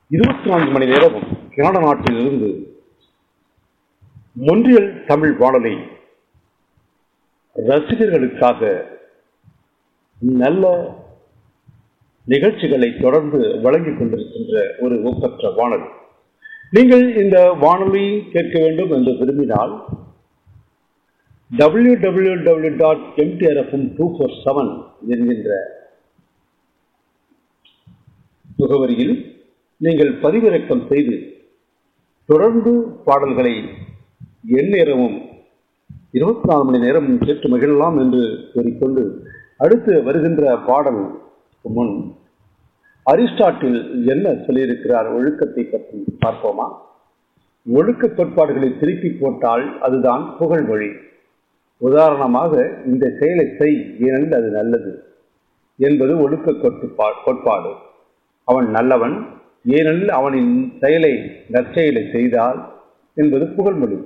இருபத்தி நான்கு மணி நேரமும் கனடா நாட்டிலிருந்து மொன்றியல் தமிழ் வானொலி ரசிகர்களுக்காக நல்ல நிகழ்ச்சிகளை தொடர்ந்து வழங்கிக் கொண்டிருக்கின்ற ஒரு ஒப்பற்ற வானொலி நீங்கள் இந்த வானொலி கேட்க வேண்டும் என்று விரும்பினால் W W W dot MTRFM two four seven என்கின்ற முகவரியில் நீங்கள் பதிவிறக்கம் செய்து தொடர்ந்து பாடல்களை எந்நேரமும் இருபத்தி நாலு மணி நேரம் கேட்டு மகிழலாம் என்று கூறிக்கொண்டு அடுத்து வருகின்ற பாடல் முன் அரிஸ்டாட்டில் என்ன சொல்லியிருக்கிறார் ஒழுக்கத்தை பற்றி பார்ப்போமா ஒழுக்க கோட்பாடுகளை திருப்பி போட்டால் அதுதான் புகழ் மொழி உதாரணமாக இந்த செயலை செய் ஏனெனில் அது நல்லது என்பது ஒழுக்க கோட்பா கோட்பாடு அவன் நல்லவன் ஏனெனில் அவனின் செயலை நற்செயலை செய்தால் என்பது புகழ்மொழி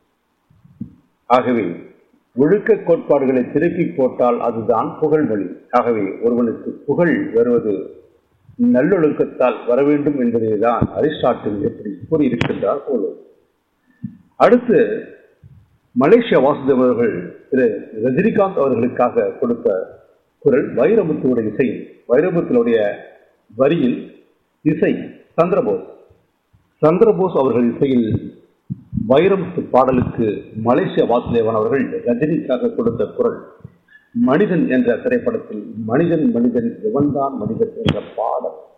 ஆகவே ஒழுக்க கோட்பாடுகளை திருப்பி போட்டால் அதுதான் புகழ்மொழி ஆகவே ஒருவனுக்கு புகழ் வருவது நல்லொழுக்கத்தால் வர வேண்டும் என்பதை தான் அரிஸ்டாட்டில் எப்படி கூறியிருக்கின்றார் போல அடுத்து மலேசியா வாசுதேவ் அவர்கள் திரு ரஜினிகாந்த் அவர்களுக்காக கொடுத்த குரல் வைரமுத்துடைய இசை வைரமுத்துடைய வரியில் இசை சந்திரபோஸ் சந்திரபோஸ் அவர்கள் இசையில் வைரமுத்து பாடலுக்கு மலேசிய வாசுதேவன் அவர்கள் ரஜினிக்காக கொடுத்த குரல் மனிதன் என்ற திரைப்படத்தில் மனிதன் மனிதன் எவன்தான் மனிதன் என்ற பாடல்